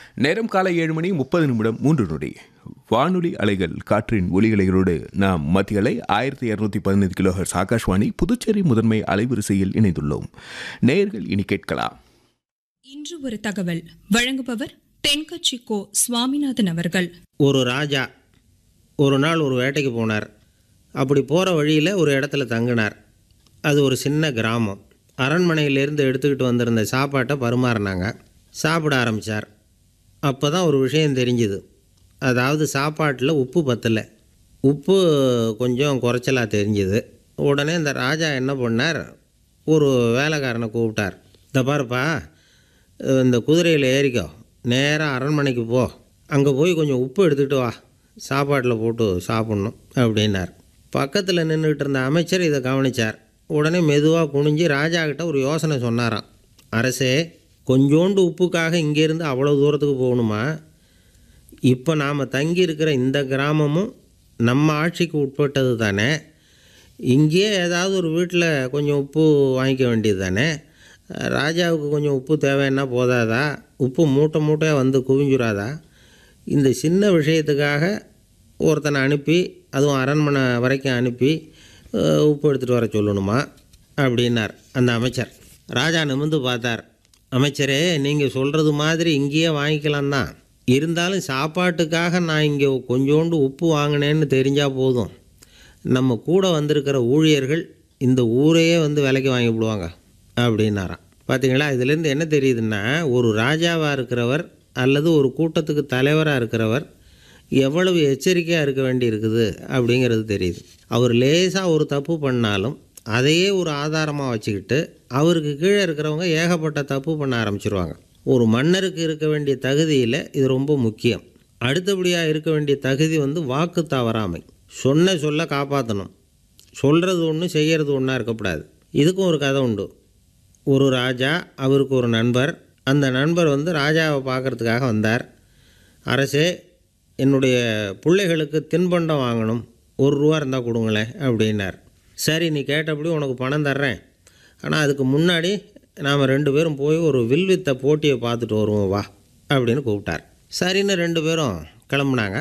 நேரம் காலை ஏழு மணி முப்பது நிமிடம் மூன்று நொடி வானொலி அலைகள் காற்றின் ஒலிகளைகளோடு நாம் மத்தியலை ஆயிரத்தி இரநூத்தி பதினைந்து கிலோஹர்ஸ் ஆகாஷ்வாணி புதுச்சேரி முதன்மை அலைவரிசையில் இணைந்துள்ளோம் நேயர்கள் இனி கேட்கலாம் இன்று ஒரு தகவல் வழங்குபவர் தென்கட்சி கோ சுவாமிநாதன் அவர்கள் ஒரு ராஜா ஒரு நாள் ஒரு வேட்டைக்கு போனார் அப்படி போகிற வழியில் ஒரு இடத்துல தங்கினார் அது ஒரு சின்ன கிராமம் அரண்மனையிலேருந்து எடுத்துக்கிட்டு வந்திருந்த சாப்பாட்டை பரிமாறினாங்க சாப்பிட ஆரம்பித்தார் அப்போ தான் ஒரு விஷயம் தெரிஞ்சுது அதாவது சாப்பாட்டில் உப்பு பத்தலை உப்பு கொஞ்சம் குறைச்சலாக தெரிஞ்சுது உடனே இந்த ராஜா என்ன பண்ணார் ஒரு வேலைக்காரனை கூப்பிட்டார் இந்த பாருப்பா இந்த குதிரையில் ஏறிக்கோ நேராக அரண்மனைக்கு போ அங்கே போய் கொஞ்சம் உப்பு எடுத்துகிட்டு வா சாப்பாட்டில் போட்டு சாப்பிட்ணும் அப்படின்னார் பக்கத்தில் நின்றுக்கிட்டு இருந்த அமைச்சர் இதை கவனித்தார் உடனே மெதுவாக குனிஞ்சு ராஜா கிட்ட ஒரு யோசனை சொன்னாராம் அரசே கொஞ்சோண்டு உப்புக்காக இங்கேருந்து அவ்வளோ தூரத்துக்கு போகணுமா இப்போ நாம் தங்கி இருக்கிற இந்த கிராமமும் நம்ம ஆட்சிக்கு உட்பட்டது தானே இங்கேயே ஏதாவது ஒரு வீட்டில் கொஞ்சம் உப்பு வாங்கிக்க வேண்டியது தானே ராஜாவுக்கு கொஞ்சம் உப்பு தேவைன்னா போதாதா உப்பு மூட்டை மூட்டையாக வந்து குவிஞ்சுராதா இந்த சின்ன விஷயத்துக்காக ஒருத்தனை அனுப்பி அதுவும் அரண்மனை வரைக்கும் அனுப்பி அஹ், உப்பு எடுத்துகிட்டு வர சொல்லணுமா அப்படின்னார் அந்த அமைச்சர் ராஜா நிமிர்ந்து பார்த்தார் அமைச்சரே நீங்கள் சொல்கிறது மாதிரி இங்கேயே வாங்கிக்கலாம் தான் இருந்தாலும் சாப்பாட்டுக்காக நான் இங்கே கொஞ்சோண்டு உப்பு வாங்கினேன்னு தெரிஞ்சால் போதும் நம்ம கூட வந்திருக்கிற ஊழியர்கள் இந்த ஊரையே வந்து விலைக்கு வாங்கி விடுவாங்க அப்படின்னாராம் பார்த்தீங்களா இதுலேருந்து என்ன தெரியுதுன்னா ஒரு ராஜாவாக இருக்கிறவர் அல்லது ஒரு கூட்டத்துக்கு தலைவராக இருக்கிறவர் எவ்வளவு எச்சரிக்கையாக இருக்க வேண்டி இருக்குது அப்படிங்கிறது தெரியுது அவர் லேசாக ஒரு தப்பு பண்ணாலும் அதையே ஒரு ஆதாரமாக வச்சுக்கிட்டு அவருக்கு கீழே இருக்கிறவங்க ஏகப்பட்ட தப்பு பண்ண ஆரம்பிச்சிருவாங்க ஒரு மன்னருக்கு இருக்க வேண்டிய தகுதியில் இது ரொம்ப முக்கியம் அடுத்தபடியாக இருக்க வேண்டிய தகுதி வந்து வாக்கு தவறாமை சொன்ன சொல்ல காப்பாற்றணும் சொல்கிறது ஒன்று செய்கிறது ஒன்றா இருக்கக்கூடாது இதுக்கும் ஒரு கதை உண்டு ஒரு ராஜா அவருக்கு ஒரு நண்பர் அந்த நண்பர் வந்து ராஜாவை பார்க்கறதுக்காக வந்தார் அரசே என்னுடைய பிள்ளைகளுக்கு தின்பண்டம் வாங்கணும் ஒரு ரூபா இருந்தால் கொடுங்களேன் அப்படின்னார் சரி நீ கேட்டபடி உனக்கு பணம் தர்றேன் ஆனால் அதுக்கு முன்னாடி நாம் ரெண்டு பேரும் போய் ஒரு வில்வித்த போட்டியை பார்த்துட்டு வருவோம் வா அப்படின்னு கூப்பிட்டார் சரின்னு ரெண்டு பேரும் கிளம்புனாங்க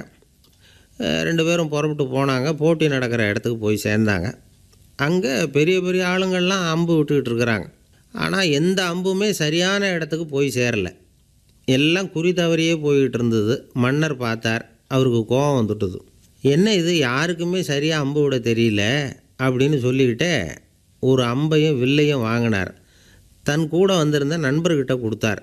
அஹ் ரெண்டு பேரும் புறப்பட்டு போனாங்க போட்டி நடக்கிற இடத்துக்கு போய் சேர்ந்தாங்க அங்கே பெரிய பெரிய ஆளுங்கள்லாம் அம்பு விட்டுக்கிட்டு இருக்கிறாங்க ஆனால் எந்த அம்புமே சரியான இடத்துக்கு போய் சேரலை எல்லாம் குறி தவறியே போய்கிட்டு இருந்தது மன்னர் பார்த்தார் அவருக்கு கோபம் வந்துட்டுது என்ன இது யாருக்குமே சரியாக அம்பு விட தெரியல அப்படின்னு சொல்லிக்கிட்டே ஒரு அம்பையும் வில்லையும் வாங்கினார் தன் கூட வந்திருந்த நண்பர்கிட்ட கொடுத்தார்